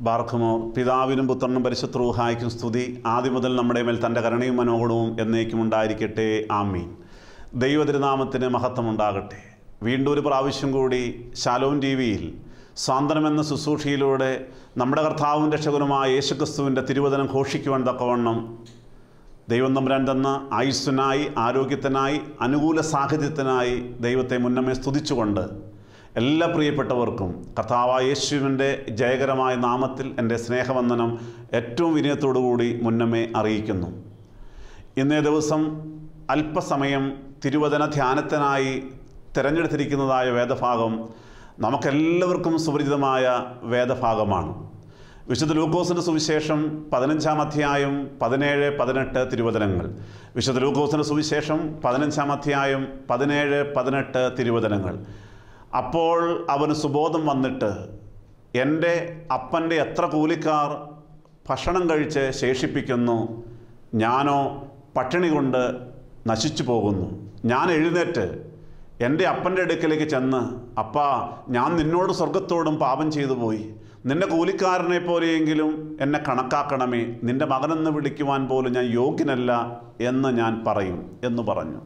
ബാർഖമോ പിതാവിനും പുത്രനും പരിശുദ്ധ റൂഹായ്ക്കും സ്തുതി ആദ്യം മുതൽ നമ്മുടെ മേൽ തൻ്റെ കരുണയും മനോഗുണവും എന്നേക്കും ഉണ്ടായിരിക്കട്ടെ ആമീൻ ദൈവതിരുനാമത്തിന് മഹത്വമുണ്ടാകട്ടെ വീണ്ടും ഒരു പ്രാവശ്യം കൂടി ശാലോം ടി വിയിൽ സ്വാന്തനം എന്ന ശുശ്രൂഷയിലൂടെ നമ്മുടെ കർത്താവും രക്ഷകനുമായ യേശുക്രിസ്തുവിൻ്റെ തിരുവചനം ഘോഷിക്കുവാൻ തക്കവണ്ണം ദൈവം തമ്പുരാൻ തന്ന ആയുസ്സിനായി ആരോഗ്യത്തിനായി അനുകൂല സാഹചര്യത്തിനായി ദൈവത്തെ മുന്നമേ സ്തുതിച്ചുകൊണ്ട് എല്ലാ പ്രിയപ്പെട്ടവർക്കും കർത്താവായ യേശുവിൻ്റെ ജയകരമായ നാമത്തിൽ എൻ്റെ സ്നേഹവന്ദനം ഏറ്റവും വിനയത്തോടുകൂടി മുന്നമേ അറിയിക്കുന്നു ഇന്നേ ദിവസം അല്പസമയം തിരുവചന ധ്യാനത്തിനായി തിരഞ്ഞെടുത്തിരിക്കുന്നതായ വേദഭാഗം നമുക്കെല്ലാവർക്കും സുപരിചിതമായ വേദഭാഗമാണ് വിശുദ്ധ ലൂക്കോസിൻ്റെ സുവിശേഷം പതിനഞ്ചാം അധ്യായം പതിനേഴ് പതിനെട്ട് തിരുവചനങ്ങൾ വിശുദ്ധ ലൂക്കോസിൻ്റെ സുവിശേഷം പതിനഞ്ചാം അധ്യായം പതിനേഴ് പതിനെട്ട് തിരുവചനങ്ങൾ അപ്പോൾ അവന് സുബോധം വന്നിട്ട് എൻ്റെ അപ്പൻ്റെ എത്ര കൂലിക്കാർ ഭക്ഷണം കഴിച്ച് ശേഷിപ്പിക്കുന്നു ഞാനോ പട്ടിണി കൊണ്ട് നശിച്ചു പോകുന്നു ഞാൻ എഴുന്നേറ്റ് എൻ്റെ അപ്പൻ്റെ അടുക്കലേക്ക് ചെന്ന് അപ്പാ ഞാൻ നിന്നോട് സ്വർഗത്തോടും പാപം ചെയ്തു പോയി നിന്റെ കൂലിക്കാരനെ പോലെയെങ്കിലും എന്നെ കണക്കാക്കണമേ നിന്റെ മകനെന്ന് വിളിക്കുവാൻ പോലും ഞാൻ യോഗ്യനല്ല എന്ന് ഞാൻ പറയും എന്ന് പറഞ്ഞു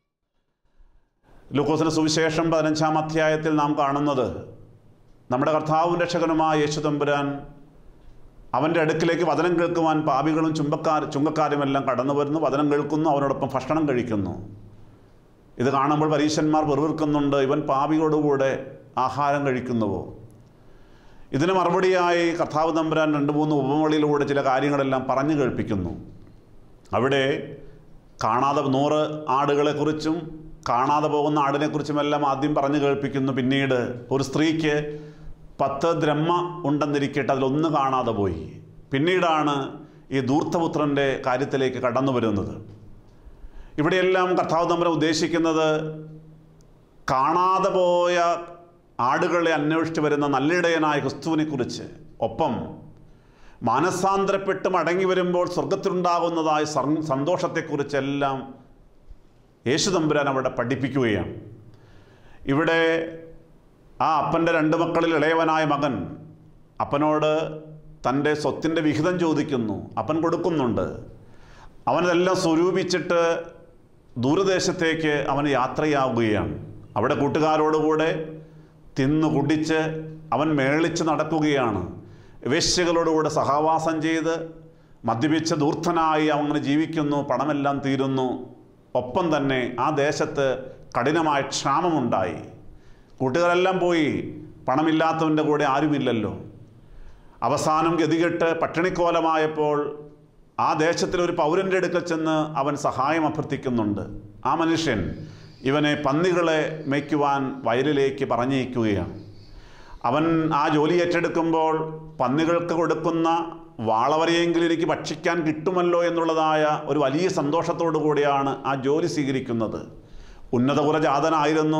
ലൂക്കോസിന് സുവിശേഷം പതിനഞ്ചാം അധ്യായത്തിൽ നാം കാണുന്നത് നമ്മുടെ കർത്താവും രക്ഷകനുമായ യേശു തമ്പുരാൻ അവൻ്റെ അടുക്കിലേക്ക് വചനം കേൾക്കുവാൻ പാപികളും ചുമ്പക്കാർ ചുങ്കക്കാരുമെല്ലാം കടന്നു വരുന്നു വചനം കേൾക്കുന്നു അവനോടൊപ്പം ഭക്ഷണം കഴിക്കുന്നു ഇത് കാണുമ്പോൾ പരീശന്മാർ വെറുവിർക്കുന്നുണ്ട് ഇവൻ പാപിയോടുകൂടെ ആഹാരം കഴിക്കുന്നുവോ ഇതിന് മറുപടിയായി കർത്താവ് തമ്പുരാൻ രണ്ട് മൂന്ന് ഉപമകളിലൂടെ ചില കാര്യങ്ങളെല്ലാം പറഞ്ഞു കേൾപ്പിക്കുന്നു അവിടെ കാണാതെ നൂറ് ആടുകളെക്കുറിച്ചും കാണാതെ പോകുന്ന ആടിനെക്കുറിച്ചുമെല്ലാം ആദ്യം പറഞ്ഞു കേൾപ്പിക്കുന്നു പിന്നീട് ഒരു സ്ത്രീക്ക് പത്ത് ദ്രഹ്മ ഉണ്ടെന്നിരിക്കട്ടെ അതിലൊന്ന് കാണാതെ പോയി പിന്നീടാണ് ഈ ധൂർത്തപുത്രൻ്റെ കാര്യത്തിലേക്ക് കടന്നു വരുന്നത് ഇവിടെയെല്ലാം കർത്താവ് തമ്പുരാൻ ഉദ്ദേശിക്കുന്നത് കാണാതെ പോയ ആടുകളെ അന്വേഷിച്ച് വരുന്ന നല്ലിടയനായ ക്രിസ്തുവിനെക്കുറിച്ച് ഒപ്പം മാനസാന്തരപ്പെട്ട് മടങ്ങി വരുമ്പോൾ സ്വർഗത്തിലുണ്ടാകുന്നതായ സർ- സന്തോഷത്തെക്കുറിച്ചെല്ലാം യേശു തമ്പുരാൻ അവിടെ പഠിപ്പിക്കുകയാണ് ഇവിടെ ആ അപ്പൻ്റെ രണ്ട് മക്കളിൽ ഇളയവനായ മകൻ അപ്പനോട് തൻ്റെ സ്വത്തിൻ്റെ വിഹിതം ചോദിക്കുന്നു അപ്പൻ കൊടുക്കുന്നുണ്ട് അവനതെല്ലാം സ്വരൂപിച്ചിട്ട് ദൂരദേശത്തേക്ക് അവൻ യാത്രയാവുകയാണ് അവിടെ കൂട്ടുകാരോടുകൂടെ തിന്നു കുടിച്ച് അവൻ മേളിച്ച് നടക്കുകയാണ് വേശ്യകളോടുകൂടെ സഹവാസം ചെയ്ത് മദ്യപിച്ച ദൂർത്തനായി അവൻ അങ്ങനെ ജീവിക്കുന്നു പണമെല്ലാം തീരുന്നു ഒപ്പം തന്നെ ആ ദേശത്ത് കഠിനമായ ക്ഷാമമുണ്ടായി കൂട്ടുകാരെല്ലാം പോയി പണമില്ലാത്തവൻ്റെ കൂടെ ആരുമില്ലല്ലോ അവസാനം ഗതികെട്ട് പട്ടിണിക്കോലമായപ്പോൾ ആ ദേശത്തിലെ ഒരു പൗരൻ്റെ അടുക്കൽ ചെന്ന് അവൻ സഹായം അഭ്യർത്ഥിക്കുന്നുണ്ട് ആ മനുഷ്യൻ ഇവനെ പന്നികളെ മേയ്ക്കുവാൻ വയലിലേക്ക് പറഞ്ഞയക്കുകയാണ് അവൻ ആ ജോലി ഏറ്റെടുക്കുമ്പോൾ പന്നികൾക്ക് കൊടുക്കുന്ന വാളവരെയെങ്കിലും എനിക്ക് ഭക്ഷിക്കാൻ കിട്ടുമല്ലോ എന്നുള്ളതായ ഒരു വലിയ സന്തോഷത്തോടു കൂടിയാണ് ആ ജോലി സ്വീകരിക്കുന്നത് ഉന്നതകുല ജാതനായിരുന്നു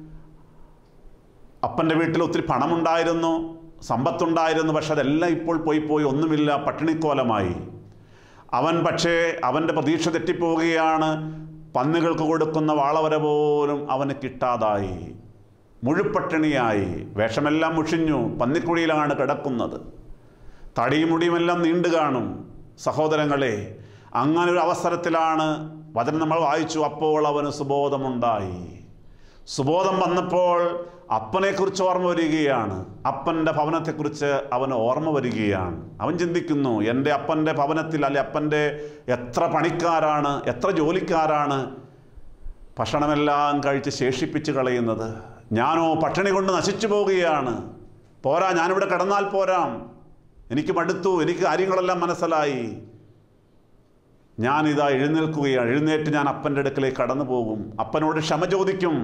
അപ്പൻ്റെ വീട്ടിൽ ഒത്തിരി പണമുണ്ടായിരുന്നു സമ്പത്തുണ്ടായിരുന്നു പക്ഷെ അതെല്ലാം ഇപ്പോൾ പോയി പോയി ഒന്നുമില്ല പട്ടിണിക്കോലമായി അവൻ പക്ഷേ അവൻ്റെ പ്രതീക്ഷ തെറ്റിപ്പോവുകയാണ് പന്നികൾക്ക് കൊടുക്കുന്ന വാളവര പോലും അവന് കിട്ടാതായി മുഴുപ്പട്ടിണിയായി വേഷമെല്ലാം മുഷിഞ്ഞു പന്നിക്കുഴിയിലാണ് കിടക്കുന്നത് തടിയും മുടിയുമെല്ലാം നീണ്ടു കാണും സഹോദരങ്ങളെ അങ്ങനെ ഒരു അവസരത്തിലാണ് വചനം നമ്മൾ വായിച്ചു അപ്പോൾ അവന് സുബോധമുണ്ടായി സുബോധം വന്നപ്പോൾ അപ്പനെക്കുറിച്ച് ഓർമ്മ വരികയാണ് അപ്പൻ്റെ ഭവനത്തെക്കുറിച്ച് അവന് ഓർമ്മ വരികയാണ് അവൻ ചിന്തിക്കുന്നു എൻ്റെ അപ്പൻ്റെ ഭവനത്തിൽ അല്ലെ അപ്പൻ്റെ എത്ര പണിക്കാരാണ് എത്ര ജോലിക്കാരാണ് ഭക്ഷണമെല്ലാം കഴിച്ച് ശേഷിപ്പിച്ച് കളയുന്നത് ഞാനോ പട്ടിണി കൊണ്ട് നശിച്ചു പോവുകയാണ് പോരാ ഞാനിവിടെ കിടന്നാൽ പോരാം എനിക്ക് മടുത്തു എനിക്ക് കാര്യങ്ങളെല്ലാം മനസ്സിലായി ഞാനിതാ എഴുന്നേൽക്കുകയാണ് എഴുന്നേറ്റ് ഞാൻ അപ്പൻ്റെ അടുക്കലേക്ക് കടന്നു പോകും അപ്പനോട് ക്ഷമ ചോദിക്കും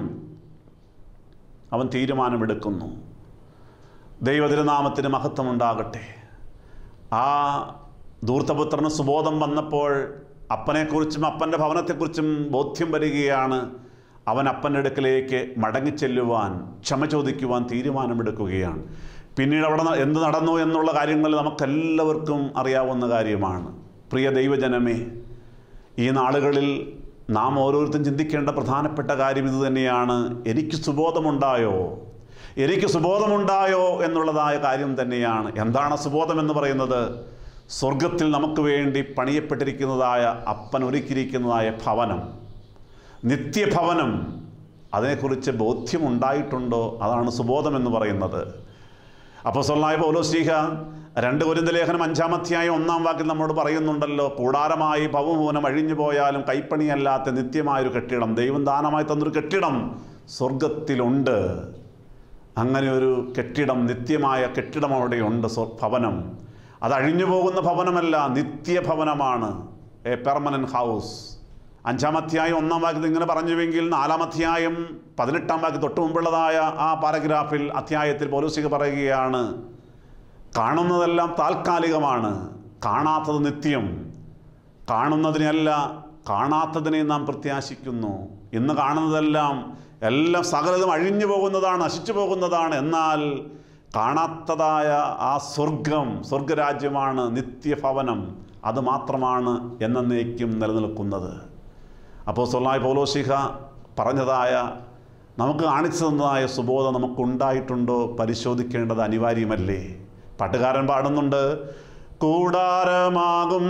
അവൻ തീരുമാനമെടുക്കുന്നു ദൈവതിരുനാമത്തിന് മഹത്വമുണ്ടാകട്ടെ ആ ധൂർത്തപുത്രന് സുബോധം വന്നപ്പോൾ അപ്പനെക്കുറിച്ചും അപ്പൻ്റെ ഭവനത്തെക്കുറിച്ചും ബോധ്യം വരികയാണ് അവൻ അപ്പൻ്റെ അടുക്കലേക്ക് മടങ്ങിച്ചെല്ലുവാൻ ക്ഷമ ചോദിക്കുവാൻ തീരുമാനമെടുക്കുകയാണ് പിന്നീട് അവിടെ ന- എന്ത് നടന്നു എന്നുള്ള കാര്യങ്ങൾ നമുക്കെല്ലാവർക്കും അറിയാവുന്ന കാര്യമാണ് പ്രിയ ദൈവജനമേ ഈ നാളുകളിൽ നാം ഓരോരുത്തരും ചിന്തിക്കേണ്ട പ്രധാനപ്പെട്ട കാര്യം ഇത് തന്നെയാണ് എനിക്ക് സുബോധമുണ്ടായോ എനിക്ക് സുബോധമുണ്ടായോ എന്നുള്ളതായ കാര്യം തന്നെയാണ് എന്താണ് സുബോധം എന്ന് പറയുന്നത് സ്വർഗത്തിൽ നമുക്ക് വേണ്ടി പണിയപ്പെട്ടിരിക്കുന്നതായ അപ്പൻ ഒരുക്കിയിരിക്കുന്നതായ ഭവനം നിത്യഭവനം അതിനെക്കുറിച്ച് ബോധ്യമുണ്ടായിട്ടുണ്ടോ അതാണ് സുബോധം എന്ന് പറയുന്നത് അപ്പോൾ സൊല്ലായ പൗലോസ്ലീഹ രണ്ട് കുരുന്ത ലേഖനം അഞ്ചാമധ്യായം ഒന്നാം വാക്കിൽ നമ്മോട് പറയുന്നുണ്ടല്ലോ കൂടാരമായി ഭവഭൂനം അഴിഞ്ഞു പോയാലും കൈപ്പണിയല്ലാത്ത നിത്യമായൊരു കെട്ടിടം ദൈവം ദാനമായി തന്നൊരു കെട്ടിടം സ്വർഗത്തിലുണ്ട് അങ്ങനെ ഒരു കെട്ടിടം നിത്യമായ കെട്ടിടം അവിടെയുണ്ട് സ്വ- ഭവനം അത് അഴിഞ്ഞു പോകുന്ന ഭവനമല്ല നിത്യഭവനമാണ് എ പെർമനൻറ്റ് ഹൗസ് അഞ്ചാം അധ്യായം ഒന്നാം വാക്യത്തിൽ ഇങ്ങനെ പറഞ്ഞുവെങ്കിൽ നാലാം അധ്യായം പതിനെട്ടാം വാക്യം തൊട്ട് മുമ്പുള്ളതായ ആ പാരഗ്രാഫിൽ അധ്യായത്തിൽ പോലീസിക പറയുകയാണ് കാണുന്നതെല്ലാം താൽക്കാലികമാണ് കാണാത്തത് നിത്യം കാണുന്നതിനല്ല കാണാത്തതിനെ നാം പ്രത്യാശിക്കുന്നു ഇന്ന് കാണുന്നതെല്ലാം എല്ലാം സകലതും അഴിഞ്ഞു പോകുന്നതാണ് നശിച്ചു പോകുന്നതാണ് എന്നാൽ കാണാത്തതായ ആ സ്വർഗം സ്വർഗരാജ്യമാണ് നിത്യഭവനം അത് മാത്രമാണ് എന്നേക്കും നിലനിൽക്കുന്നത് അപ്പോൾ സൊല്ലായ് പൗലോശിഖ പറഞ്ഞതായ നമുക്ക് കാണിച്ചു തന്നതായ സുബോധം നമുക്കുണ്ടായിട്ടുണ്ടോ പരിശോധിക്കേണ്ടത് അനിവാര്യമല്ലേ പാട്ടുകാരൻ പാടുന്നുണ്ട് കൂടാരമാകും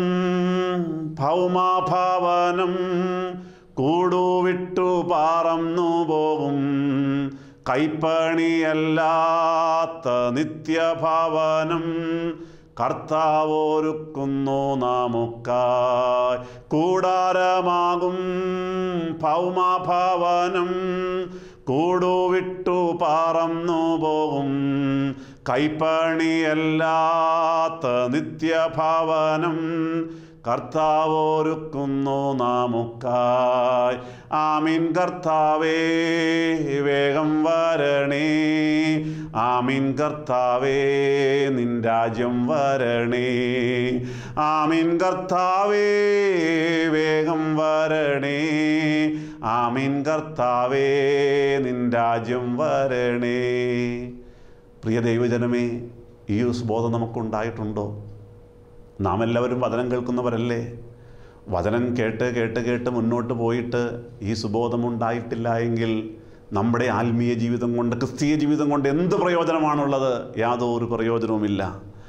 ഭൗമാഭാവനം കൂടുവിട്ടു പാറന്നു പോകും കൈപ്പണിയല്ലാത്ത നിത്യഭവനം കർത്താവോരുക്കുന്നു നമുക്കായി കൂടാരമാകും ഭൗമാഭവനം കൂടുവിട്ടു പറന്നു പോകും കൈപ്പണിയല്ലാത്ത നിത്യഭവനം കർത്താവോരുക്കുന്നു നമുക്കായി ആമീൻ കർത്താവേ വേഗം വരണേ ആമീൻ കർത്താവേ നിൻ രാജ്യം വരണേ ആമീൻ കർത്താവേ വേഗം വരണേ ആമീൻ കർത്താവേ നിൻ രാജ്യം വരണേ പ്രിയ ദൈവജനമേ ഈ ഒരു ബോധം നമുക്കുണ്ടായിട്ടുണ്ടോ നാം എല്ലാവരും വചനം കേൾക്കുന്നവരല്ലേ വചനം കേട്ട് കേട്ട് കേട്ട് മുന്നോട്ട് പോയിട്ട് ഈ സുബോധം ഉണ്ടായിട്ടില്ല എങ്കിൽ നമ്മുടെ ആത്മീയ ജീവിതം കൊണ്ട് ക്രിസ്തീയ ജീവിതം കൊണ്ട് എന്ത് പ്രയോജനമാണുള്ളത് യാതൊരു പ്രയോജനവുമില്ല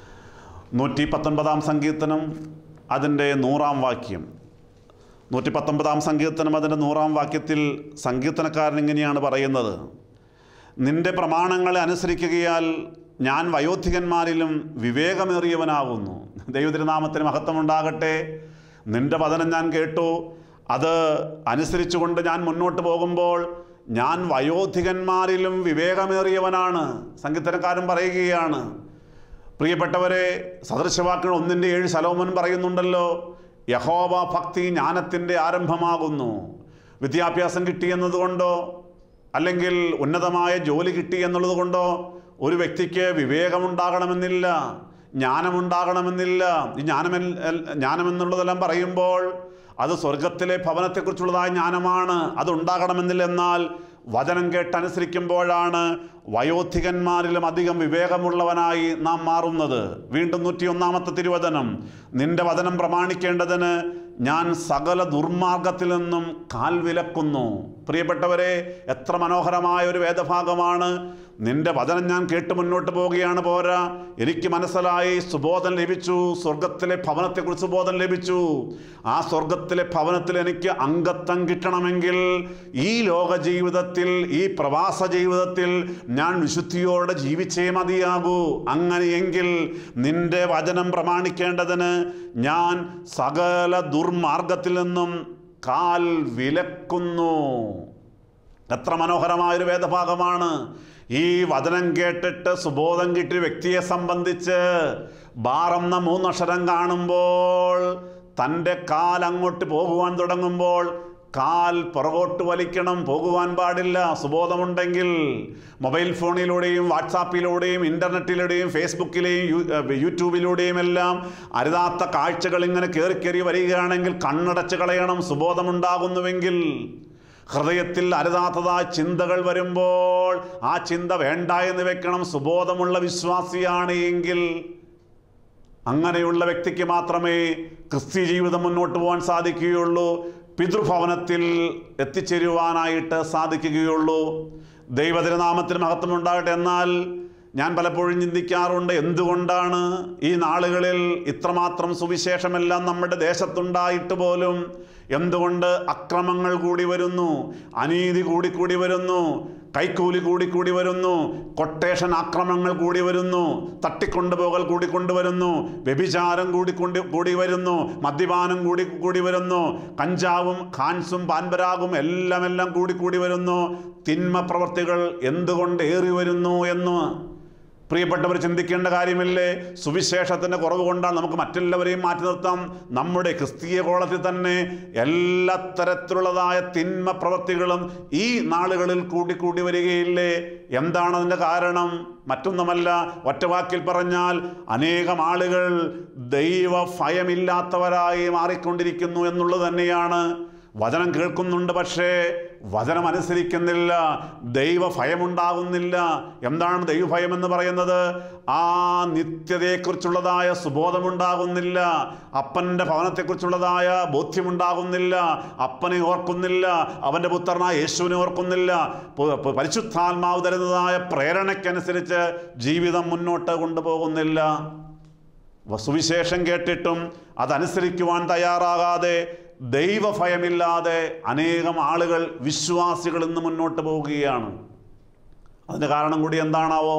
നൂറ്റി പത്തൊൻപതാം സങ്കീർത്തനം അതിൻ്റെ നൂറാം വാക്യം നൂറ്റി പത്തൊമ്പതാം സങ്കീർത്തനം അതിൻ്റെ നൂറാം വാക്യത്തിൽ സങ്കീർത്തനക്കാരൻ ഇങ്ങനെയാണ് പറയുന്നത് നിന്റെ പ്രമാണങ്ങളെ അനുസരിക്കുകയാൽ ഞാൻ വയോധികന്മാരിലും വിവേകമേറിയവനാകുന്നു ദൈവതിരുനാമത്തിന് മഹത്വമുണ്ടാകട്ടെ നിന്റെ വചനം ഞാൻ കേട്ടു അത് അനുസരിച്ചുകൊണ്ട് ഞാൻ മുന്നോട്ട് പോകുമ്പോൾ ഞാൻ വയോധികന്മാരിലും വിവേകമേറിയവനാണ് സംഗീതക്കാരൻ പറയുകയാണ് പ്രിയപ്പെട്ടവരെ സദൃശവാക്യങ്ങൾ ഒന്നിൻ്റെ ഏഴ് സലോമൻ പറയുന്നുണ്ടല്ലോ യഹോവ ഭക്തി ജ്ഞാനത്തിൻ്റെ ആരംഭമാകുന്നു വിദ്യാഭ്യാസം കിട്ടിയെന്നതുകൊണ്ടോ അല്ലെങ്കിൽ ഉന്നതമായ ജോലി കിട്ടി എന്നുള്ളത് കൊണ്ടോ ഒരു വ്യക്തിക്ക് വിവേകമുണ്ടാകണമെന്നില്ല ജ്ഞാനമുണ്ടാകണമെന്നില്ല ഈ ജ്ഞാനമെൽ ജ്ഞാനമെന്നുള്ളതെല്ലാം പറയുമ്പോൾ അത് സ്വർഗത്തിലെ ഭവനത്തെക്കുറിച്ചുള്ളതായ ജ്ഞാനമാണ് അതുണ്ടാകണമെന്നില്ല എന്നാൽ വചനം കേട്ടനുസരിക്കുമ്പോഴാണ് വയോധികന്മാരിലും അധികം വിവേകമുള്ളവനായി നാം മാറുന്നത് വീണ്ടും നൂറ്റിയൊന്നാമത്തെ തിരുവചനം നിന്റെ വചനം പ്രമാണിക്കേണ്ടതിന് ഞാൻ സകല ദുർമാർഗത്തിൽ നിന്നും കാൽ വിലക്കുന്നു പ്രിയപ്പെട്ടവരെ എത്ര മനോഹരമായ ഒരു വേദഭാഗമാണ് നിന്റെ വചനം ഞാൻ കേട്ട് മുന്നോട്ട് പോവുകയാണ് പോരാ എനിക്ക് മനസ്സിലായി സുബോധം ലഭിച്ചു സ്വർഗത്തിലെ ഭവനത്തെക്കുറിച്ച് സുബോധം ലഭിച്ചു ആ സ്വർഗത്തിലെ ഭവനത്തിൽ എനിക്ക് അംഗത്വം കിട്ടണമെങ്കിൽ ഈ ലോക ജീവിതത്തിൽ ഈ പ്രവാസ ജീവിതത്തിൽ ഞാൻ വിശുദ്ധിയോടെ ജീവിച്ചേ മതിയാകൂ അങ്ങനെയെങ്കിൽ നിന്റെ വചനം പ്രമാണിക്കേണ്ടതിന് ഞാൻ സകല ദുർമാർഗത്തിൽ നിന്നും കാൽ വിലക്കുന്നു എത്ര മനോഹരമായൊരു വേദഭാഗമാണ് ഈ വചനം കേട്ടിട്ട് സുബോധം കിട്ടിയ വ്യക്തിയെ സംബന്ധിച്ച് ബാറെന്ന മൂന്നക്ഷരം കാണുമ്പോൾ തൻ്റെ കാൽ അങ്ങോട്ട് പോകുവാൻ തുടങ്ങുമ്പോൾ കാൽ പുറകോട്ട് വലിക്കണം പോകുവാൻ പാടില്ല സുബോധമുണ്ടെങ്കിൽ മൊബൈൽ ഫോണിലൂടെയും വാട്സാപ്പിലൂടെയും ഇൻ്റർനെറ്റിലൂടെയും ഫേസ്ബുക്കിലെയും യു- ഏഹ് യൂട്യൂബിലൂടെയും എല്ലാം അരുതാത്ത കാഴ്ചകൾ ഇങ്ങനെ കയറി കയറി വരികയാണെങ്കിൽ കണ്ണടച്ച് കളയണം സുബോധമുണ്ടാകുന്നുവെങ്കിൽ ഹൃദയത്തിൽ അരുതാത്തതായ ചിന്തകൾ വരുമ്പോൾ ആ ചിന്ത വേണ്ട എന്ന് വെക്കണം സുബോധമുള്ള വിശ്വാസിയാണ് എങ്കിൽ അങ്ങനെയുള്ള വ്യക്തിക്ക് മാത്രമേ ക്രിസ്ത്യ ജീവിതം മുന്നോട്ട് പോകാൻ സാധിക്കുകയുള്ളൂ പിതൃഭവനത്തിൽ എത്തിച്ചേരുവാനായിട്ട് സാധിക്കുകയുള്ളൂ ദൈവതിരുനാമത്തിന് മഹത്വം ഉണ്ടാകട്ടെ എന്നാൽ ഞാൻ പലപ്പോഴും ചിന്തിക്കാറുണ്ട് എന്തുകൊണ്ടാണ് ഈ നാളുകളിൽ ഇത്രമാത്രം സുവിശേഷമെല്ലാം നമ്മുടെ ദേശത്തുണ്ടായിട്ട് പോലും എന്തുകൊണ്ട് അക്രമങ്ങൾ കൂടി വരുന്നു അനീതി കൂടിക്കൂടി വരുന്നു കൈക്കൂലി കൂടിക്കൂടി വരുന്നു കൊട്ടേഷൻ ആക്രമണങ്ങൾ കൂടി വരുന്നു തട്ടിക്കൊണ്ടുപോകൽ കൂടിക്കൊണ്ടുവരുന്നു വ്യഭിചാരം കൂടിക്കൊണ്ട് കൂടി വരുന്നു മദ്യപാനം കൂടി കൂടി വരുന്നു കഞ്ചാവും ഖാൻസും പാൻപരാഗും എല്ലാം എല്ലാം കൂടിക്കൂടി വരുന്നു തിന്മ പ്രവർത്തികൾ എന്തുകൊണ്ട് ഏറി വരുന്നു എന്ന് പ്രിയപ്പെട്ടവർ ചിന്തിക്കേണ്ട കാര്യമില്ലേ സുവിശേഷത്തിൻ്റെ കുറവ് കൊണ്ടാണ് നമുക്ക് മറ്റെല്ലാവരെയും മാറ്റി നിർത്താം നമ്മുടെ ക്രിസ്തീയ കോളത്തിൽ തന്നെ എല്ലാ തരത്തിലുള്ളതായ തിന്മ പ്രവൃത്തികളും ഈ നാളുകളിൽ കൂടിക്കൂടി വരികയില്ലേ എന്താണ് അതിൻ്റെ കാരണം മറ്റൊന്നുമല്ല ഒറ്റവാക്കിൽ പറഞ്ഞാൽ അനേകം ആളുകൾ ദൈവ ഭയമില്ലാത്തവരായി മാറിക്കൊണ്ടിരിക്കുന്നു എന്നുള്ളത് തന്നെയാണ് വചനം കേൾക്കുന്നുണ്ട് പക്ഷേ വചനം അനുസരിക്കുന്നില്ല ദൈവ ഭയമുണ്ടാകുന്നില്ല എന്താണ് ദൈവഭയം എന്ന് പറയുന്നത് ആ നിത്യതയെക്കുറിച്ചുള്ളതായ സുബോധമുണ്ടാകുന്നില്ല അപ്പൻ്റെ ഭവനത്തെക്കുറിച്ചുള്ളതായ ബോധ്യമുണ്ടാകുന്നില്ല അപ്പനെ ഓർക്കുന്നില്ല അവൻ്റെ പുത്രനായ യേശുവിനെ ഓർക്കുന്നില്ല പ- പ- പരിശുദ്ധാത്മാവ് തരുന്നതായ പ്രേരണയ്ക്കനുസരിച്ച് ജീവിതം മുന്നോട്ട് കൊണ്ടുപോകുന്നില്ല വ- സുവിശേഷം കേട്ടിട്ടും അതനുസരിക്കുവാൻ തയ്യാറാകാതെ ദൈവഭയമില്ലാതെ അനേകം ആളുകൾ വിശ്വാസികൾ ഇന്ന് മുന്നോട്ട് പോവുകയാണ് അതിന് കാരണം കൂടി എന്താണാവോ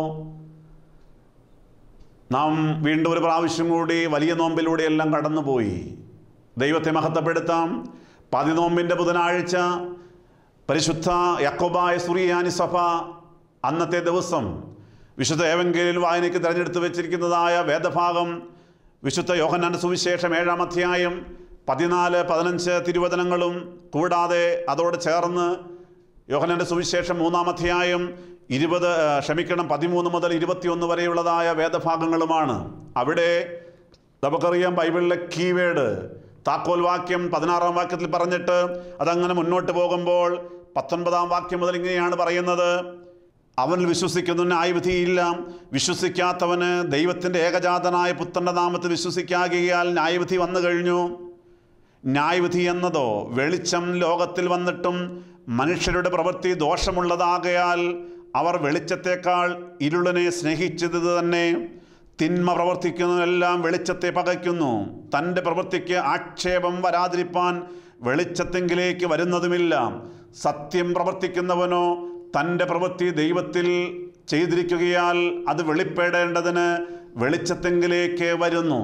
നാം വീണ്ടും ഒരു പ്രാവശ്യം കൂടി വലിയ നോമ്പിലൂടെ എല്ലാം കടന്നുപോയി ദൈവത്തെ മഹത്വപ്പെടുത്താം പതിനോമ്പിൻ്റെ ബുധനാഴ്ച പരിശുദ്ധ യക്കോബായ സുറിയാനി സഭ അന്നത്തെ ദിവസം വിശുദ്ധ ഏവങ്കലിൽ വായനയ്ക്ക് തിരഞ്ഞെടുത്ത് വെച്ചിരിക്കുന്നതായ വേദഭാഗം വിശുദ്ധ യോഹന്നാൻ്റെ സുവിശേഷം ഏഴാം അധ്യായം പതിനാല് പതിനഞ്ച് തിരുവചനങ്ങളും കൂടാതെ അതോട് ചേർന്ന് യോഹന്നാൻ്റെ സുവിശേഷം മൂന്നാം അധ്യായം ഇരുപത് ആ, ക്ഷമിക്കണം പതിമൂന്ന് മുതൽ ഇരുപത്തിയൊന്ന് വരെയുള്ളതായ വേദഭാഗങ്ങളുമാണ് അവിടെ നമുക്കറിയാം ബൈബിളിലെ കീവേഡ് താക്കോൽ വാക്യം പതിനാറാം വാക്യത്തിൽ പറഞ്ഞിട്ട് അതങ്ങനെ മുന്നോട്ട് പോകുമ്പോൾ പത്തൊൻപതാം വാക്യം മുതൽ ഇങ്ങനെയാണ് പറയുന്നത് അവനിൽ വിശ്വസിക്കുന്നു ന്യായവിധിയില്ല വിശ്വസിക്കാത്തവന് ദൈവത്തിൻ്റെ ഏകജാതനായ പുത്രൻ്റെ നാമത്തിൽ വിശ്വസിക്കാകിയാൽ ന്യായവിധി വന്നു കഴിഞ്ഞു ന്യായവിധി എന്നതോ വെളിച്ചം ലോകത്തിൽ വന്നിട്ടും മനുഷ്യരുടെ പ്രവൃത്തി ദോഷമുള്ളതാകയാൽ അവർ വെളിച്ചത്തേക്കാൾ ഇരുളിനെ സ്നേഹിച്ചത് തന്നെ തിന്മ പ്രവർത്തിക്കുന്നതെല്ലാം വെളിച്ചത്തെ പകയ്ക്കുന്നു തൻ്റെ പ്രവൃത്തിക്ക് ആക്ഷേപം വരാതിരിപ്പാൻ വെളിച്ചത്തെങ്കിലേക്ക് വരുന്നതുമില്ല സത്യം പ്രവർത്തിക്കുന്നവനോ തൻ്റെ പ്രവൃത്തി ദൈവത്തിൽ ചെയ്തിരിക്കുകയാൽ അത് വെളിപ്പെടേണ്ടതിന് വെളിച്ചത്തെങ്കിലേക്ക് വരുന്നു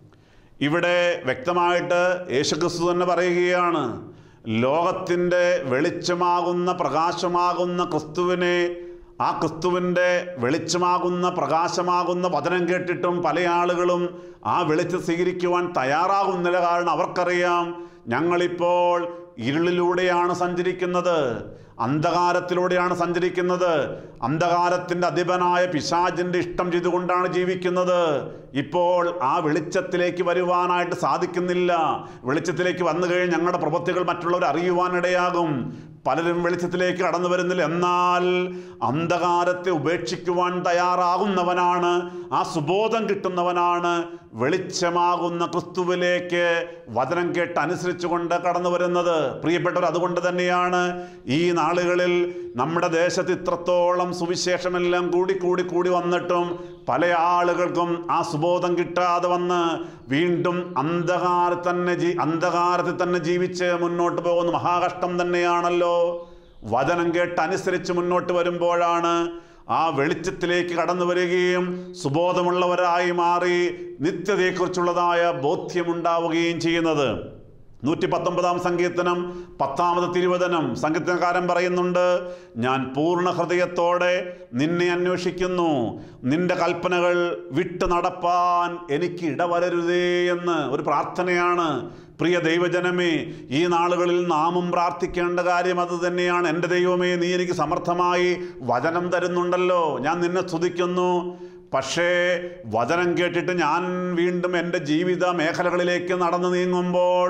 ഇവിടെ വ്യക്തമായിട്ട് യേശുക്രിസ്തു തന്നെ പറയുകയാണ് ലോകത്തിൻ്റെ വെളിച്ചമാകുന്ന പ്രകാശമാകുന്ന ക്രിസ്തുവിനെ ആ ക്രിസ്തുവിൻ്റെ വെളിച്ചമാകുന്ന പ്രകാശമാകുന്ന വചനം കേട്ടിട്ടും പല ആളുകളും ആ വെളിച്ചം സ്വീകരിക്കുവാൻ തയ്യാറാകുന്നില്ല കാരണം അവർക്കറിയാം ഞങ്ങളിപ്പോൾ ഇരുളിലൂടെയാണ് സഞ്ചരിക്കുന്നത് അന്ധകാരത്തിലൂടെയാണ് സഞ്ചരിക്കുന്നത് അന്ധകാരത്തിൻ്റെ അധിപനായ പിശാചിൻ്റെ ഇഷ്ടം ചെയ്തുകൊണ്ടാണ് ജീവിക്കുന്നത് ഇപ്പോൾ ആ വെളിച്ചത്തിലേക്ക് വരുവാനായിട്ട് സാധിക്കുന്നില്ല വെളിച്ചത്തിലേക്ക് വന്നു കഴിഞ്ഞ് ഞങ്ങളുടെ പ്രവൃത്തികൾ മറ്റുള്ളവർ അറിയുവാനിടയാകും പലരും വെളിച്ചത്തിലേക്ക് കടന്നു വരുന്നില്ല എന്നാൽ അന്ധകാരത്തെ ഉപേക്ഷിക്കുവാൻ തയ്യാറാകുന്നവനാണ് ആ സുബോധം കിട്ടുന്നവനാണ് വെളിച്ചമാകുന്ന ക്രിസ്തുവിലേക്ക് വചനം കേട്ട് അനുസരിച്ചുകൊണ്ട് കടന്നു വരുന്നത് പ്രിയപ്പെട്ടവർ അതുകൊണ്ട് തന്നെയാണ് ഈ നാളുകളിൽ നമ്മുടെ ദേശത്ത് ഇത്രത്തോളം സുവിശേഷമെല്ലാം കൂടി കൂടി കൂടി വന്നിട്ടും പല ആളുകൾക്കും ആ സുബോധം കിട്ടാതെ വന്ന് വീണ്ടും അന്ധകാരത്തിൽ തന്നെ ജീ അന്ധകാരത്തിൽ തന്നെ ജീവിച്ച് മുന്നോട്ട് പോകുന്ന മഹാകഷ്ടം തന്നെയാണല്ലോ വചനം കേട്ട് അനുസരിച്ച് മുന്നോട്ട് വരുമ്പോഴാണ് ആ വെളിച്ചത്തിലേക്ക് കടന്നു വരികയും സുബോധമുള്ളവരായി മാറി നിത്യതയെക്കുറിച്ചുള്ളതായ ബോധ്യമുണ്ടാവുകയും ചെയ്യുന്നത് നൂറ്റി പത്തൊമ്പതാം സങ്കീർത്തനം പത്താമത് തിരുവചനം സംഗീതക്കാരൻ പറയുന്നുണ്ട് ഞാൻ പൂർണ്ണ ഹൃദയത്തോടെ നിന്നെ അന്വേഷിക്കുന്നു നിന്റെ കൽപ്പനകൾ വിട്ടു നടപ്പാൻ എനിക്ക് ഇടവരരുതേ എന്ന് ഒരു പ്രാർത്ഥനയാണ് പ്രിയ ദൈവജനമേ ഈ നാളുകളിൽ നാമും പ്രാർത്ഥിക്കേണ്ട കാര്യം അത് തന്നെയാണ് എൻ്റെ ദൈവമേ നീ എനിക്ക് സമർത്ഥമായി വചനം തരുന്നുണ്ടല്ലോ ഞാൻ നിന്നെ സ്തുതിക്കുന്നു പക്ഷേ വചനം കേട്ടിട്ട് ഞാൻ വീണ്ടും എൻ്റെ ജീവിത മേഖലകളിലേക്ക് നടന്നു നീങ്ങുമ്പോൾ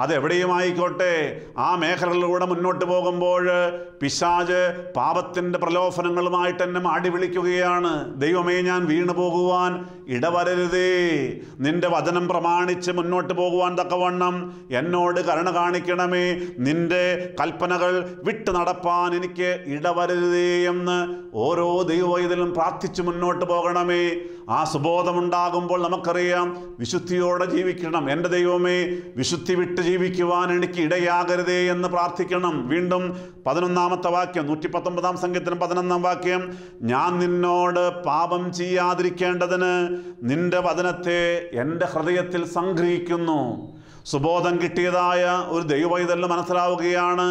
അതെവിടെയുമായിക്കോട്ടെ ആ മേഖലകളിലൂടെ മുന്നോട്ട് പോകുമ്പോൾ പിശാജ് പാപത്തിൻ്റെ പ്രലോഭനങ്ങളുമായിട്ട് എന്നെ മാടി വിളിക്കുകയാണ് ദൈവമേ ഞാൻ വീണു പോകുവാൻ ഇടവരരുതേ നിന്റെ വചനം പ്രമാണിച്ച് മുന്നോട്ട് പോകുവാൻ തക്കവണ്ണം എന്നോട് കരുണ കാണിക്കണമേ നിന്റെ കൽപ്പനകൾ വിട്ടു നടപ്പാൻ എനിക്ക് ഇടവരരുതേ എന്ന് ഓരോ ദൈവവൈതലും പ്രാർത്ഥിച്ച് മുന്നോട്ട് പോകണമേ ആ സുബോധമുണ്ടാകുമ്പോൾ നമുക്കറിയാം വിശുദ്ധിയോടെ ജീവിക്കണം എൻ്റെ ദൈവമേ വിശുദ്ധി വിട്ട് ജീവിക്കുവാൻ എനിക്ക് ഇടയാകരുതേ എന്ന് പ്രാർത്ഥിക്കണം വീണ്ടും പതിനൊന്നാമത്തെ വാക്യം നൂറ്റി പത്തൊമ്പതാം സംഖ്യത്തിന് പതിനൊന്നാം വാക്യം ഞാൻ നിന്നോട് പാപം ചെയ്യാതിരിക്കേണ്ടതിന് നിന്റെ വചനത്തെ എൻ്റെ ഹൃദയത്തിൽ സംഗ്രഹിക്കുന്നു സുബോധം കിട്ടിയതായ ഒരു ദൈവവൈതലിന് മനസ്സിലാവുകയാണ്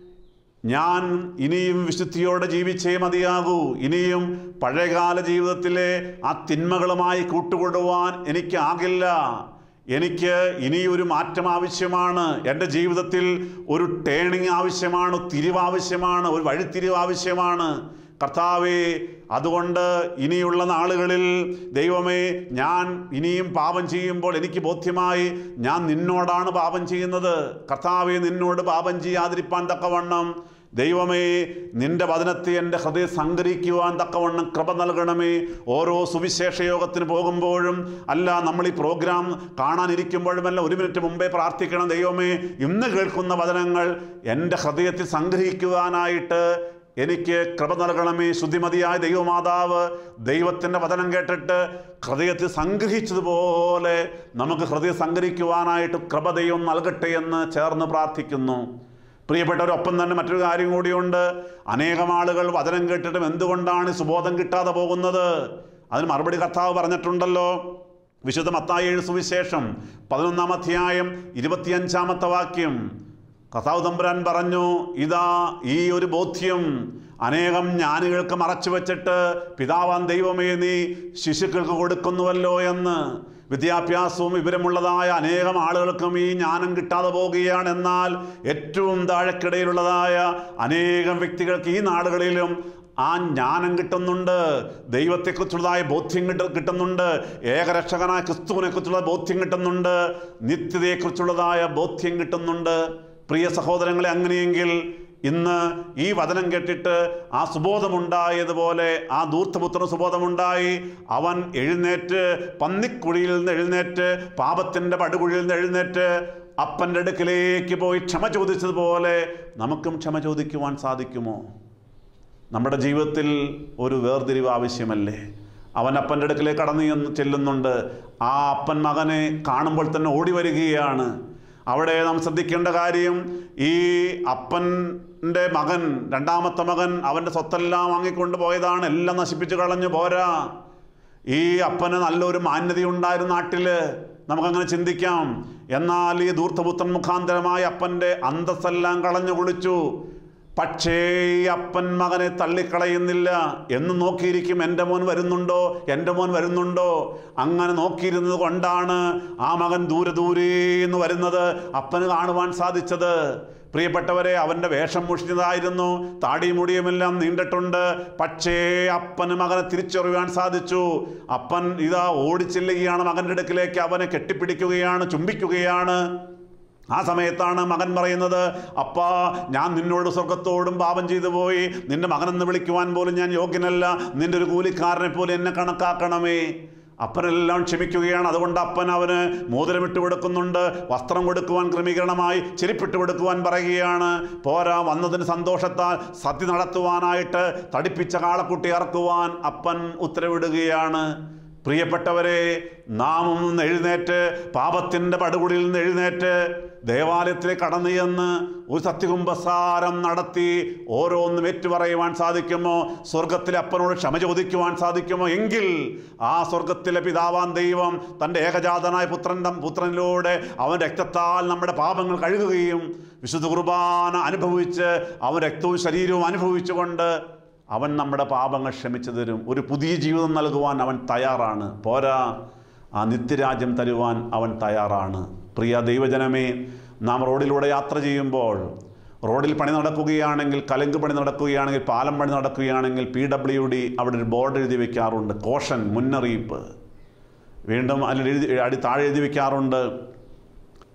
ഞാൻ ഇനിയും വിശുദ്ധിയോടെ ജീവിച്ചേ മതിയാകൂ ഇനിയും പഴയകാല ജീവിതത്തിലെ ആ തിന്മകളുമായി കൂട്ടുകൊടുവാൻ എനിക്കാകില്ല എനിക്ക് ഇനിയൊരു മാറ്റം ആവശ്യമാണ് എൻ്റെ ജീവിതത്തിൽ ഒരു ടേണിങ് ആവശ്യമാണ് തിരിവ് ആവശ്യമാണ് ഒരു വഴിത്തിരിവ് ആവശ്യമാണ് കർത്താവേ അതുകൊണ്ട് ഇനിയുള്ള നാളുകളിൽ ദൈവമേ ഞാൻ ഇനിയും പാപം ചെയ്യുമ്പോൾ എനിക്ക് ബോധ്യമായി ഞാൻ നിന്നോടാണ് പാപം ചെയ്യുന്നത് കർത്താവെ നിന്നോട് പാപം ചെയ്യാതിരിപ്പാൻ തക്കവണ്ണം ദൈവമേ നിന്റെ വചനത്തെ എൻ്റെ ഹൃദയം സംഗ്രഹിക്കുവാൻ തക്കവണ്ണം കൃപ നൽകണമേ ഓരോ സുവിശേഷ യോഗത്തിന് പോകുമ്പോഴും അല്ല നമ്മൾ ഈ പ്രോഗ്രാം കാണാനിരിക്കുമ്പോഴുമല്ല ഒരു മിനിറ്റ് മുമ്പേ പ്രാർത്ഥിക്കണം ദൈവമേ ഇന്ന് കേൾക്കുന്ന വചനങ്ങൾ എൻ്റെ ഹൃദയത്തിൽ സംഗ്രഹിക്കുവാനായിട്ട് എനിക്ക് കൃപ നൽകണമേ ശുദ്ധിമതിയായ ദൈവമാതാവ് ദൈവത്തിൻ്റെ വചനം കേട്ടിട്ട് ഹൃദയത്തിൽ സംഗ്രഹിച്ചതുപോലെ നമുക്ക് ഹൃദയം സംഗ്രഹിക്കുവാനായിട്ട് കൃപ ദൈവം നൽകട്ടെ എന്ന് ചേർന്ന് പ്രാർത്ഥിക്കുന്നു പ്രിയപ്പെട്ടവരൊപ്പം തന്നെ മറ്റൊരു കാര്യം കൂടിയുണ്ട് അനേകം ആളുകൾ വചനം കേട്ടിട്ടും എന്തുകൊണ്ടാണ് ഈ സുബോധം കിട്ടാതെ പോകുന്നത് അതിന് മറുപടി കർത്താവ് പറഞ്ഞിട്ടുണ്ടല്ലോ വിശുദ്ധ മത്തായി എഴു സുവിശേഷം പതിനൊന്നാം അധ്യായം ഇരുപത്തിയഞ്ചാമത്തെ വാക്യം കർത്താവ് തമ്പുരാൻ പറഞ്ഞു ഇതാ ഈ ഒരു ബോധ്യം അനേകം ജ്ഞാനികൾക്ക് മറച്ചു വെച്ചിട്ട് പിതാവാൻ ദൈവമേ നീ ശിശുക്കൾക്ക് കൊടുക്കുന്നുവല്ലോ എന്ന് വിദ്യാഭ്യാസവും വിവരമുള്ളതായ അനേകം ആളുകൾക്കും ഈ ജ്ഞാനം കിട്ടാതെ പോവുകയാണ് എന്നാൽ ഏറ്റവും താഴെക്കിടയിലുള്ളതായ അനേകം വ്യക്തികൾക്ക് ഈ നാടുകളിലും ആ ജ്ഞാനം കിട്ടുന്നുണ്ട് ദൈവത്തെക്കുറിച്ചുള്ളതായ ബോധ്യം കിട്ട കിട്ടുന്നുണ്ട് ഏകരക്ഷകനായ ക്രിസ്തുവിനെക്കുറിച്ചുള്ള ബോധ്യം കിട്ടുന്നുണ്ട് നിത്യതയെക്കുറിച്ചുള്ളതായ ബോധ്യം കിട്ടുന്നുണ്ട് പ്രിയ സഹോദരങ്ങളെ അങ്ങനെയെങ്കിൽ ഇന്ന് ഈ വചനം കേട്ടിട്ട് ആ സുബോധമുണ്ടായതുപോലെ ആ ദൂർത്തപുത്രന് സുബോധമുണ്ടായി അവൻ എഴുന്നേറ്റ് പന്നിക്കുഴിയിൽ നിന്ന് എഴുന്നേറ്റ് പാപത്തിൻ്റെ പടുകുഴിയിൽ നിന്ന് എഴുന്നേറ്റ് അപ്പൻ്റെ അടുക്കിലേക്ക് പോയി ക്ഷമ ചോദിച്ചതുപോലെ നമുക്കും ക്ഷമ ചോദിക്കുവാൻ സാധിക്കുമോ നമ്മുടെ ജീവിതത്തിൽ ഒരു വേർതിരിവ് ആവശ്യമല്ലേ അവൻ അപ്പൻ്റെ അടുക്കിലേക്ക് കടന്നു ചെന്ന് ചെല്ലുന്നുണ്ട് ആ അപ്പൻ മകനെ കാണുമ്പോൾ തന്നെ ഓടി വരികയാണ് അവിടെ നാം ശ്രദ്ധിക്കേണ്ട കാര്യം ഈ അപ്പൻ്റെ മകൻ രണ്ടാമത്തെ മകൻ അവൻ്റെ സ്വത്തെല്ലാം വാങ്ങിക്കൊണ്ട് പോയതാണ് എല്ലാം നശിപ്പിച്ച് കളഞ്ഞു പോരാ ഈ അപ്പന് നല്ലൊരു മാന്യതയുണ്ടായിരുന്നു നാട്ടില് നമുക്കങ്ങനെ ചിന്തിക്കാം എന്നാൽ ഈ ധൂർത്തപുത്രൻ മുഖാന്തരമായ അപ്പൻ്റെ അന്തസ്സെല്ലാം കളഞ്ഞു കുളിച്ചു പക്ഷേ ഈ അപ്പൻ മകനെ തള്ളിക്കളയുന്നില്ല എന്ന് നോക്കിയിരിക്കും എൻ്റെ മോൻ വരുന്നുണ്ടോ എൻ്റെ മോൻ വരുന്നുണ്ടോ അങ്ങനെ നോക്കിയിരുന്നത് കൊണ്ടാണ് ആ മകൻ ദൂരെ ദൂരെ എന്ന് വരുന്നത് അപ്പന് കാണുവാൻ സാധിച്ചത് പ്രിയപ്പെട്ടവരെ അവൻ്റെ വേഷം മുഷിഞ്ഞതായിരുന്നു താടിയും മുടിയുമെല്ലാം നീണ്ടിട്ടുണ്ട് പക്ഷേ അപ്പന് മകനെ തിരിച്ചറിയാൻ സാധിച്ചു അപ്പൻ ഇതാ ഓടിച്ചെല്ലുകയാണ് മകൻ്റെ അടുക്കിലേക്ക് അവനെ കെട്ടിപ്പിടിക്കുകയാണ് ചുംബിക്കുകയാണ് ആ സമയത്താണ് മകൻ പറയുന്നത് അപ്പാ ഞാൻ നിന്നോട് സ്വർഗത്തോടും പാപം ചെയ്തു പോയി നിന്റെ മകനെന്ന് വിളിക്കുവാൻ പോലും ഞാൻ യോഗ്യനല്ല നിന്റെ ഒരു കൂലിക്കാരനെ പോലെ എന്നെ കണക്കാക്കണമേ അപ്പനെല്ലാം ക്ഷമിക്കുകയാണ് അതുകൊണ്ട് അപ്പൻ അവന് മോതിരമിട്ട് കൊടുക്കുന്നുണ്ട് വസ്ത്രം കൊടുക്കുവാൻ ക്രമീകരണമായി ചെരിപ്പിട്ട് കൊടുക്കുവാൻ പറയുകയാണ് പോരാ വന്നതിന് സന്തോഷത്താൽ സത്യ നടത്തുവാനായിട്ട് തടിപ്പിച്ച കാളക്കുട്ടി ഇറക്കുവാൻ അപ്പൻ ഉത്തരവിടുകയാണ് പ്രിയപ്പെട്ടവരെ നാമും നിന്ന് എഴുന്നേറ്റ് പാപത്തിൻ്റെ പടുകുടിയിൽ നിന്ന് എഴുന്നേറ്റ് ദേവാലയത്തിലേക്ക് കടന്നു ചെന്ന് ഒരു സത്യകുംഭസാരം നടത്തി ഓരോന്നും ഏറ്റുപറയുവാൻ സാധിക്കുമോ സ്വർഗത്തിലെ അപ്പനോട് ക്ഷമ ചോദിക്കുവാൻ സാധിക്കുമോ എങ്കിൽ ആ സ്വർഗത്തിലെ പിതാവാൻ ദൈവം തൻ്റെ ഏകജാതനായ പുത്രൻ പുത്രനിലൂടെ അവൻ രക്തത്താൽ നമ്മുടെ പാപങ്ങൾ കഴുകുകയും വിശുദ്ധ കുർബാന അനുഭവിച്ച് അവൻ രക്തവും ശരീരവും അനുഭവിച്ചുകൊണ്ട് അവൻ നമ്മുടെ പാപങ്ങൾ ക്ഷമിച്ചു തരും ഒരു പുതിയ ജീവിതം നൽകുവാൻ അവൻ തയ്യാറാണ് പോരാ ആ നിത്യരാജ്യം തരുവാൻ അവൻ തയ്യാറാണ് പ്രിയ ദൈവജനമേ നാം റോഡിലൂടെ യാത്ര ചെയ്യുമ്പോൾ റോഡിൽ പണി നടക്കുകയാണെങ്കിൽ കലങ്ക് പണി നടക്കുകയാണെങ്കിൽ പാലം പണി നടക്കുകയാണെങ്കിൽ പി ഡബ്ല്യു ഡി അവിടെ ഒരു ബോർഡ് എഴുതി വെക്കാറുണ്ട് കോഷൻ മുന്നറിയിപ്പ് വീണ്ടും അതിൽ എഴുതി അടി താഴെ എഴുതി വെക്കാറുണ്ട്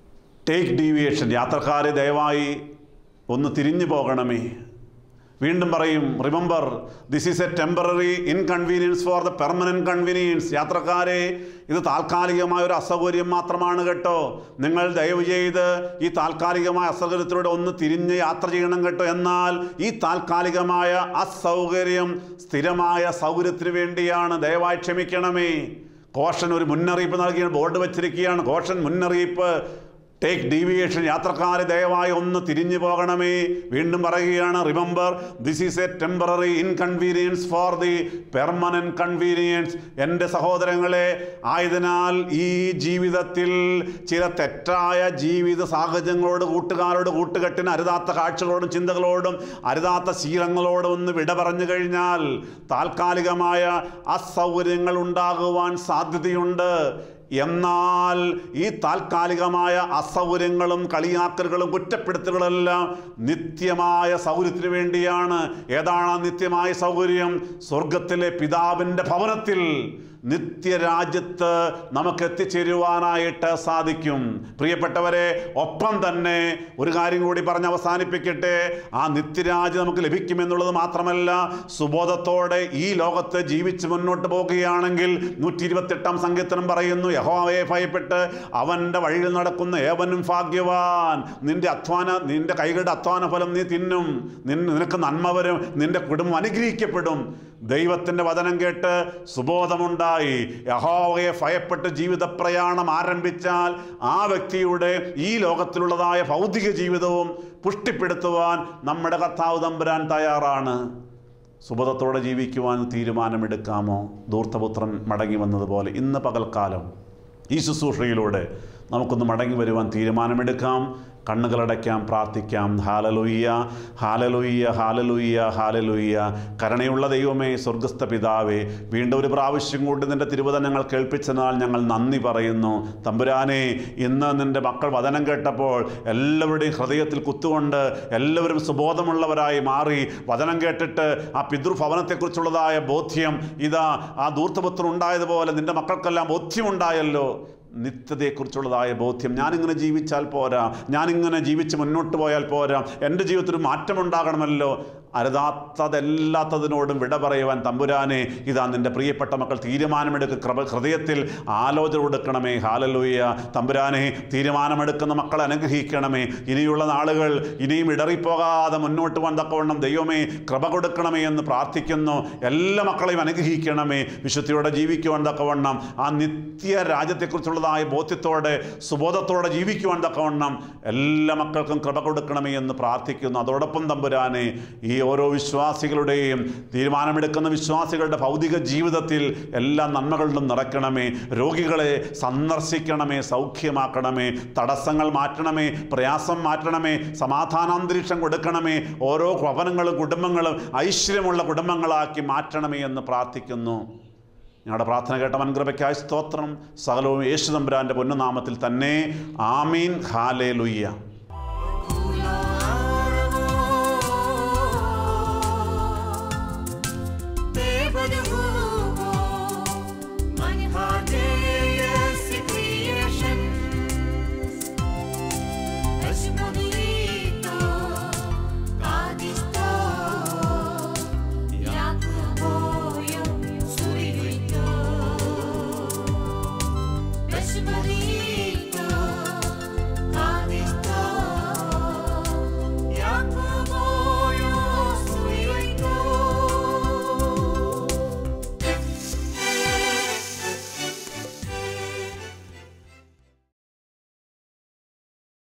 ടേക്ക് ഡീവിയേഷൻ യാത്രക്കാരെ ദയവായി ഒന്ന് തിരിഞ്ഞു പോകണമേ വീണ്ടും പറയും remember this is a temporary inconvenience for the permanent convenience യാത്രക്കാരെ ഇത് താൽക്കാലികമായ ഒരു അസൗകര്യം മാത്രമാണ് കേട്ടോ നിങ്ങൾ ദയവ് ചെയ്ത് ഈ താൽക്കാലികമായ അസൗകര്യത്തിലൂടെ ഒന്ന് തിരിഞ്ഞ് യാത്ര ചെയ്യണം കേട്ടോ എന്നാൽ ഈ താൽക്കാലികമായ അസൗകര്യം സ്ഥിരമായ സൗകര്യത്തിന് വേണ്ടിയാണ് ദയവായി ക്ഷമിക്കണമേ കോഷൻ ഒരു മുന്നറിയിപ്പ് നൽകിയ ബോർഡ് വെച്ചിരിക്കുകയാണ് കോഷൻ മുന്നറിയിപ്പ് ടേക്ക് ഡീവിയേഷൻ യാത്രക്കാരെ ദയവായി ഒന്ന് തിരിഞ്ഞു പോകണമേ വീണ്ടും പറയുകയാണ് remember this is a temporary inconvenience for the permanent convenience എൻ്റെ സഹോദരങ്ങളെ ആയതിനാൽ ഈ ജീവിതത്തിൽ ചില തെറ്റായ ജീവിത സാഹചര്യങ്ങളോട് കൂട്ടുകാരോട് കൂട്ടുകെട്ടിന് അരുതാത്ത കാഴ്ചകളോടും ചിന്തകളോടും അരുതാത്ത ശീലങ്ങളോടും ഒന്ന് വിട പറഞ്ഞു കഴിഞ്ഞാൽ താൽക്കാലികമായ അസൗകര്യങ്ങൾ ഉണ്ടാകുവാൻ സാധ്യതയുണ്ട് എന്നാൽ ഈ താൽക്കാലികമായ അസൗകര്യങ്ങളും കളിയാക്കലുകളും കുറ്റപ്പെടുത്തലുകളെല്ലാം നിത്യമായ സൗകര്യത്തിന് വേണ്ടിയാണ് ഏതാണ് ആ നിത്യമായ സൗകര്യം സ്വർഗത്തിലെ പിതാവിൻ്റെ ഭവനത്തിൽ നിത്യരാജ്യത്ത് നമുക്ക് എത്തിച്ചേരുവാനായിട്ട് സാധിക്കും പ്രിയപ്പെട്ടവരെ ഒപ്പം തന്നെ ഒരു കാര്യം കൂടി പറഞ്ഞ് അവസാനിപ്പിക്കട്ടെ ആ നിത്യരാജ്യം നമുക്ക് ലഭിക്കുമെന്നുള്ളത് മാത്രമല്ല സുബോധത്തോടെ ഈ ലോകത്ത് ജീവിച്ച് മുന്നോട്ട് പോകുകയാണെങ്കിൽ നൂറ്റി ഇരുപത്തെട്ടാം സങ്കീർത്തനം പറയുന്നു യഹോവയെ ഭയപ്പെട്ട് അവൻ്റെ വഴിയിൽ നടക്കുന്ന ഏവനും ഭാഗ്യവാൻ നിന്റെ അധ്വാന നിന്റെ കൈകളുടെ അധ്വാന ഫലം നീ തിന്നും നിൻ- നിനക്ക് നന്മ വരും നിന്റെ കുടുംബം അനുഗ്രഹിക്കപ്പെടും ദൈവത്തിൻ്റെ വചനം കേട്ട് സുബോധമുണ്ടായി യഹോവയെ ഭയപ്പെട്ട് ജീവിത പ്രയാണം ആരംഭിച്ചാൽ ആ വ്യക്തിയുടെ ഈ ലോകത്തിലുള്ളതായ ഭൗതിക ജീവിതവും പുഷ്ടിപ്പെടുത്തുവാൻ നമ്മുടെ കർത്താവ് തമ്പുരാൻ തയ്യാറാണ് സുബോധത്തോടെ ജീവിക്കുവാൻ തീരുമാനമെടുക്കാമോ ധൂർത്തപുത്രൻ മടങ്ങി വന്നതുപോലെ ഇന്ന് പകൽക്കാലം ഈ ശുശ്രൂഷയിലൂടെ നമുക്കൊന്ന് മടങ്ങി വരുവാൻ തീരുമാനമെടുക്കാം കണ്ണുകളടയ്ക്കാം പ്രാർത്ഥിക്കാം ഹാലലൊയ്യ ഹാലലൊയ്യ ഹാലലൊയ്യ ഹാലലൊയ്യ കരുണയുള്ള ദൈവമേ സ്വർഗസ്ഥ പിതാവേ വീണ്ടും ഒരു പ്രാവശ്യം കൂടി നിൻ്റെ തിരുവചനങ്ങൾ കേൾപ്പിച്ചതിനാൽ ഞങ്ങൾ നന്ദി പറയുന്നു തമ്പുരാനെ ഇന്ന് നിൻ്റെ മക്കൾ വചനം കേട്ടപ്പോൾ എല്ലാവരുടെയും ഹൃദയത്തിൽ കുത്തുകൊണ്ട് എല്ലാവരും സുബോധമുള്ളവരായി മാറി വചനം കേട്ടിട്ട് ആ പിതൃഭവനത്തെക്കുറിച്ചുള്ളതായ ബോധ്യം ഇതാ ആ ദൂർത്തപുത്രം ഉണ്ടായതുപോലെ നിൻ്റെ മക്കൾക്കെല്ലാം ബോധ്യമുണ്ടായല്ലോ നിത്യതയെക്കുറിച്ചുള്ളതായ ബോധ്യം ഞാനിങ്ങനെ ജീവിച്ചാൽ പോരാ ഞാനിങ്ങനെ ജീവിച്ച് മുന്നോട്ട് പോയാൽ പോരാ എൻ്റെ ജീവിതത്തിൽ ഒരു മാറ്റമുണ്ടാകണമല്ലോ അരുതാത്തതെല്ലാത്തതിനോടും വിട പറയുവാൻ തമ്പുരാനെ ഇതാ നിൻ്റെ പ്രിയപ്പെട്ട മക്കൾ തീരുമാനമെടുക്കുക കൃപ ഹൃദയത്തിൽ ആലോചന കൊടുക്കണമേ ഹാലലൂയ തമ്പുരാനെ തീരുമാനമെടുക്കുന്ന മക്കളെ അനുഗ്രഹിക്കണമേ ഇനിയുള്ള നാളുകൾ ഇനിയും ഇടറിപ്പോകാതെ മുന്നോട്ട് പോകാൻ തക്കവണ്ണം ദൈവമേ കൃപ കൊടുക്കണമേ എന്ന് പ്രാർത്ഥിക്കുന്നു എല്ലാ മക്കളെയും അനുഗ്രഹിക്കണമേ വിശുദ്ധിയോടെ ജീവിക്കുവാൻ തക്കവണ്ണം ആ നിത്യ രാജ്യത്തെക്കുറിച്ചുള്ളതായ ബോധ്യത്തോടെ സുബോധത്തോടെ ജീവിക്കുവാൻ തക്കവണ്ണം എല്ലാ മക്കൾക്കും കൃപ കൊടുക്കണമേ എന്ന് പ്രാർത്ഥിക്കുന്നു അതോടൊപ്പം തമ്പുരാനെ ഈ ഓരോ വിശ്വാസികളുടെയും തീരുമാനമെടുക്കുന്ന വിശ്വാസികളുടെ ഭൗതിക ജീവിതത്തിൽ എല്ലാ നന്മകളിലും നിറയ്ക്കണമേ രോഗികളെ സന്ദർശിക്കണമേ സൗഖ്യമാക്കണമേ തടസ്സങ്ങൾ മാറ്റണമേ പ്രയാസം മാറ്റണമേ സമാധാനാന്തരീക്ഷം കൊടുക്കണമേ ഓരോ ഭവനങ്ങളും കുടുംബങ്ങളും ഐശ്വര്യമുള്ള കുടുംബങ്ങളാക്കി മാറ്റണമേ എന്ന് പ്രാർത്ഥിക്കുന്നു ഞങ്ങളുടെ പ്രാർത്ഥന കേട്ട വൻകൃപയ്ക്കായി സ്തോത്രം സകലവും യേശു തമ്പുരാൻ്റെ പൊന്നുനാമത്തിൽ തന്നെ ആമീൻ ഹാലേ ലുയ്യ